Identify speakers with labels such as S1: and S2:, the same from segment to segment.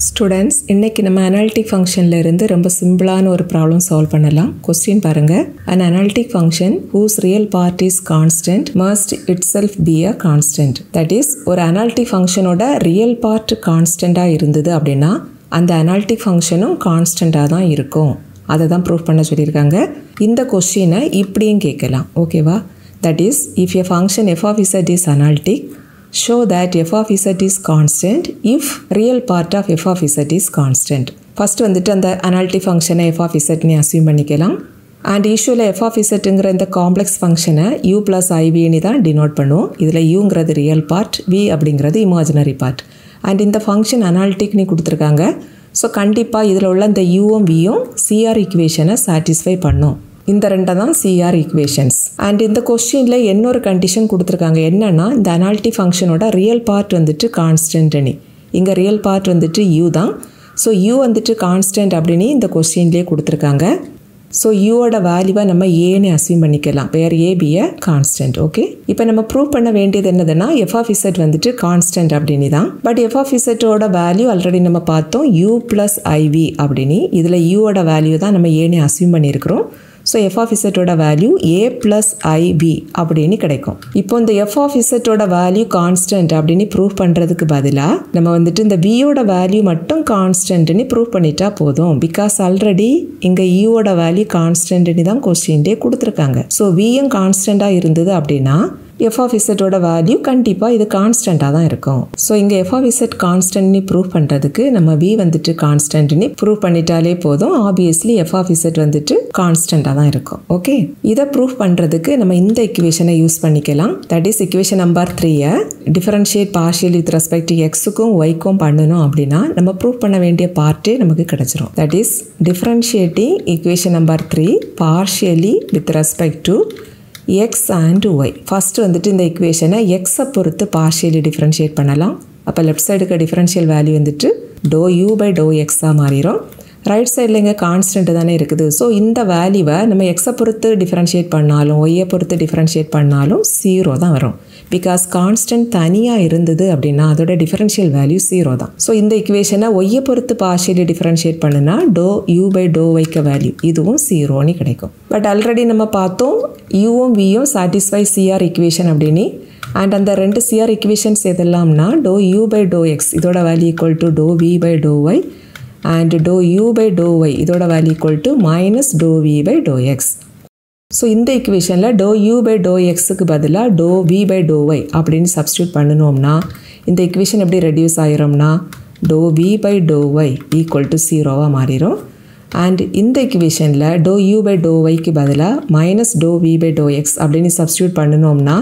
S1: students இன்னைக்கு நம்ம analytic ஃபங்க்ஷனில் இருந்து ரொம்ப சிம்பிளான ஒரு ப்ராப்ளம் சால்வ் பண்ணலாம் கொஸ்டின் பாருங்க an analytic function whose real part is constant must itself be a constant that is ஒரு அனாலிட்டிக் ஃபங்க்ஷனோட ரியல் பார்ட் கான்ஸ்டண்ட்டாக இருந்தது அப்படின்னா அந்த அனாலிட்டிக் ஃபங்க்ஷனும் கான்ஸ்டண்ட்டாக தான் இருக்கும் அதை தான் ப்ரூவ் பண்ண சொல்லியிருக்காங்க இந்த கொஸ்டினை இப்படியும் கேட்கலாம் ஓகேவா that is if a function f of z is analytic show that f of z is constant if real part of f of z is constant first வந்துட்டு அந்த அனாலிட்டி ஃபங்க்ஷனை எஃப் ஆஃப் இசட்னு அசியூம் பண்ணிக்கலாம் and யூஸ்வலாக f of இசட்டுங்கிற இந்த complex ஃபங்க்ஷனை you plus ஐவின்னு தான் டினோட் பண்ணுவோம் இதில் யூங்கிறது ரியல் பார்ட் வி அப்படிங்கிறது இமேஜினரி பார்ட் அண்ட் இந்த ஃபங்க்ஷன் அனாலிட்டிக்னு கொடுத்துருக்காங்க ஸோ கண்டிப்பாக இதில் உள்ள இந்த யூவும் வியும் சிஆர் ஈக்குவேஷனை சாட்டிஸ்ஃபை பண்ணும் இந்த ரெண்டை தான் சிஆர் ஈக்குவேஷன்ஸ் அண்ட் இந்த கொஸ்டினில் இன்னொரு கண்டிஷன் கொடுத்துருக்காங்க என்னன்னா இந்த அனாலிட்டி ஃபங்க்ஷனோட ரியல் பார்ட் வந்துட்டு கான்ஸ்டன்ட்னு இங்கே ரியல் பார்ட் வந்துட்டு யூ தான் ஸோ யூ வந்துட்டு கான்ஸ்டன்ட் அப்படின்னு இந்த கொஸ்டின்லேயே கொடுத்துருக்காங்க ஸோ யூவோட வேல்யூவை நம்ம ஏன்னு அசியூம் பண்ணிக்கலாம் where a b a constant okay இப்போ நம்ம ப்ரூவ் பண்ண வேண்டியது என்னதுன்னா எஃப் ஆஃப் இசட் வந்துட்டு கான்ஸ்டன்ட் அப்படின்னு தான் பட் எஃப் ஆஃப் இசட்டோட வேல்யூ ஆல்ரெடி நம்ம பார்த்தோம் யூ ப்ளஸ் ஐவி அப்படின்னு இதில் யூவோட வேல்யூ தான் நம்ம ஏன்னு அசியூம் பண்ணியிருக்கிறோம் ஸோ எஃப் ஆஃப் இசட்டோட வேல்யூ ஏ ப்ளஸ் ஐபி அப்படின்னு கிடைக்கும் இப்போ இந்த எஃப் ஆஃப் இசட்டோட வேல்யூ கான்ஸ்டன்ட் அப்படின்னு ப்ரூவ் பண்ணுறதுக்கு பதிலாக நம்ம வந்துட்டு இந்த வியோட வேல்யூ மட்டும் கான்ஸ்டன்ட்னு ப்ரூவ் பண்ணிட்டா போதும் பிகாஸ் ஆல்ரெடி இங்கே யூவோட வேல்யூ கான்ஸ்டன்ட்னு தான் கொஸ்டின்டே கொடுத்துருக்காங்க ஸோ வியும் கான்ஸ்டண்ட்டாக இருந்தது அப்படின்னா எஃப் ஆஃப் இசட்டோட வேல்யூ கண்டிப்பாக இது கான்ஸ்டண்ட்டாக தான் இருக்கும் ஸோ இங்கே எஃப் ஆஃப் இசட் கான்ஸ்டன்ட்னு ப்ரூவ் பண்ணுறதுக்கு நம்ம வி வந்துட்டு கான்ஸ்டன்ட்னு ப்ரூவ் பண்ணிட்டாலே போதும் ஆப்வியஸ்லி எஃப் ஆஃப் இசட் வந்துட்டு கான்ஸ்டண்ட்டாக தான் இருக்கும் ஓகே இதை ப்ரூவ் பண்ணுறதுக்கு நம்ம இந்த இக்குவேஷனை யூஸ் பண்ணிக்கலாம் தட் இஸ் இக்குவேஷன் நம்பர் த்ரீயை டிஃபரன்ஷியேட் பார்ஷியல் வித் ரெஸ்பெக்ட் எக்ஸுக்கும் ஒய்க்கும் பண்ணணும் அப்படின்னா நம்ம ப்ரூவ் பண்ண வேண்டிய பார்ட்டே நமக்கு கிடைச்சிரும் that is differentiating equation number three partially with respect to x and y first வந்துட்டு இந்த இக்குவேஷனை எக்ஸை பொறுத்து பார்ஷியலி டிஃப்ரென்ஷியேட் பண்ணலாம் அப்போ லெஃப்ட் சைடுக்கு டிஃப்ரென்ஷியல் வேல்யூ வந்துட்டு டோ யூ பை டோ எக்ஸாக மாறிடும் ரைட் சைடில் இங்கே கான்ஸ்டன்ட் தானே இருக்குது ஸோ இந்த வேல்யூவை நம்ம எக்ஸை பொறுத்து டிஃப்ரென்ஷியேட் பண்ணாலும் ஒய்யை பொறுத்து டிஃப்ரென்ஷியேட் பண்ணாலும் ஜீரோ தான் வரும் பிகாஸ் கான்ஸ்டன்ட் தனியாக இருந்தது அப்படின்னா அதோட டிஃபரன்ஷியல் வேல்யூ ஜீரோ தான் ஸோ இந்த இக்குவேஷனை ஒய்யை பொறுத்து பார்ஷியலி டிஃபரன்ஷியேட் பண்ணுனா டோ யூ பை டோ வைக்க வேல்யூ இதுவும் ஜீரோன்னு கிடைக்கும் பட் ஆல்ரெடி நம்ம பார்த்தோம் யூவும் வியும் சாட்டிஸ்ஃபை சிஆர் இக்குவேஷன் அப்படின்னு அண்ட் அந்த ரெண்டு சிஆர் இக்குவேஷன்ஸ் எதெல்லாம்னா do u by do x இதோட value equal to do v by do y and do u by do y இதோட value equal to minus do v by do X so இந்த ஈக்குவேஷனில் do u by do எக்ஸுக்கு பதிலாக do v by do y அப்படின்னு substitute பண்ணணும்னா இந்த equation எப்படி reduce ஆகிறோம்னா do v by do y equal to ஜீரோவாக மாறிடும் அண்ட் இந்த ஈக்குவேஷனில் டோ யூ பை டோ ஒய்க்கு பதிலாக minus do v by do x அப்படின்னு சப்ஸ்டியூட் பண்ணணும்னா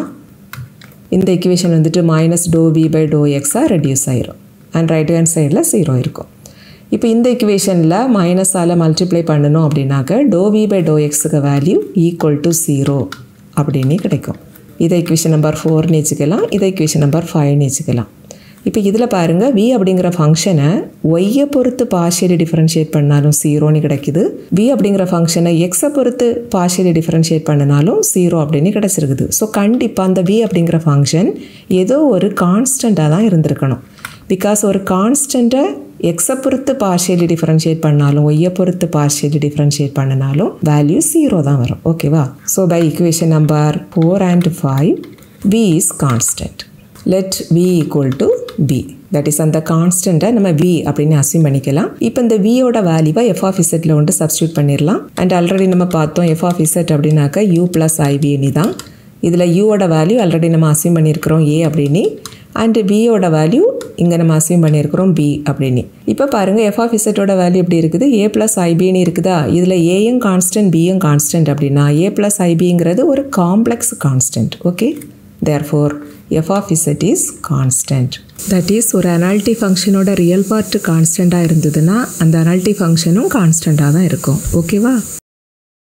S1: இந்த ஈக்குவேஷன் வந்துட்டு minus do v by do எக்ஸாக ரெடியூஸ் ஆயிரும் அண்ட் ரைட் ஹேண்ட் சைடில் ஜீரோ இருக்கும் இப்போ இந்த இக்குவேஷனில் மைனஸால் மல்டிப்ளை பண்ணணும் அப்படின்னாக்க டோ வி பை டோ எக்ஸுக்கு வேல்யூ ஈக்குவல் டு ஜீரோ அப்படின்னு கிடைக்கும் இதை இக்குவேஷன் நம்பர் ஃபோர்னு வச்சுக்கலாம் இதை இக்குவேஷன் நம்பர் ஃபைவ்னு வச்சுக்கலாம் இப்போ இதில் பாருங்கள் வி அப்படிங்கிற ஃபங்க்ஷனை ஒய்யை பொறுத்து பார்ஷியலி டிஃப்ரென்ஷியேட் பண்ணாலும் ஜீரோன்னு கிடைக்குது வி அப்படிங்கிற ஃபங்க்ஷனை எக்ஸை பொறுத்து பார்ஷியலி டிஃப்ரென்ஷியேட் பண்ணினாலும் ஜீரோ அப்படின்னு கிடச்சிருக்குது ஸோ கண்டிப்பாக அந்த வி அப்படிங்கிற ஃபங்க்ஷன் ஏதோ ஒரு கான்ஸ்டண்ட்டாக தான் இருந்திருக்கணும் பிகாஸ் ஒரு கான்ஸ்டண்ட்டை எக்ஸை பொறுத்து பார்ஷியலி டிஃப்ரென்ஷியேட் பண்ணாலும் ஒய்யை பொறுத்து பார்ஷியலி டிஃப்ரென்ஷியேட் பண்ணினாலும் வேல்யூ ஜீரோ தான் வரும் ஓகேவா so by equation number four and five v is constant let v equal to b that is அந்த கான்ஸ்டண்ட்டை நம்ம வி அப்படின்னு அசியூம் பண்ணிக்கலாம் இப்போ இந்த வியோட வேல்யூவை எஃப் ஆஃப் இசட்டில் வந்து சப்ஸ்டியூட் பண்ணிடலாம் அண்ட் ஆல்ரெடி நம்ம பார்த்தோம் எஃப் ஆஃப் இசட் அப்படின்னாக்கா யூ ப்ளஸ் ஐவின்னு தான் இதில் யூவோட வேல்யூ ஆல்ரெடி நம்ம அசியூம் பண்ணியிருக்கிறோம் ஏ அப்படின்னு அண்டு பியோட வேல்யூ இங்கே நம்ம அசியூம் பண்ணியிருக்கிறோம் பி அப்படின்னு இப்போ பாருங்கள் எஃப் ஆஃப் இசட்டோட வேல்யூ எப்படி இருக்குது ஏ ப்ளஸ் ஐபின்னு இருக்குதா இதில் ஏயும் கான்ஸ்டன்ட் பியும் கான்ஸ்டன்ட் அப்படின்னா ஏ ப்ளஸ் ஐபிங்கிறது ஒரு complex constant okay therefore f of z is constant that is ஒரு அனாலிட்டி ஃபங்க்ஷனோட ரியல் பார்ட் கான்ஸ்டண்ட்டாக இருந்ததுன்னா அந்த அனாலிட்டி ஃபங்க்ஷனும் கான்ஸ்டண்ட்டாக தான் இருக்கும் ஓகேவா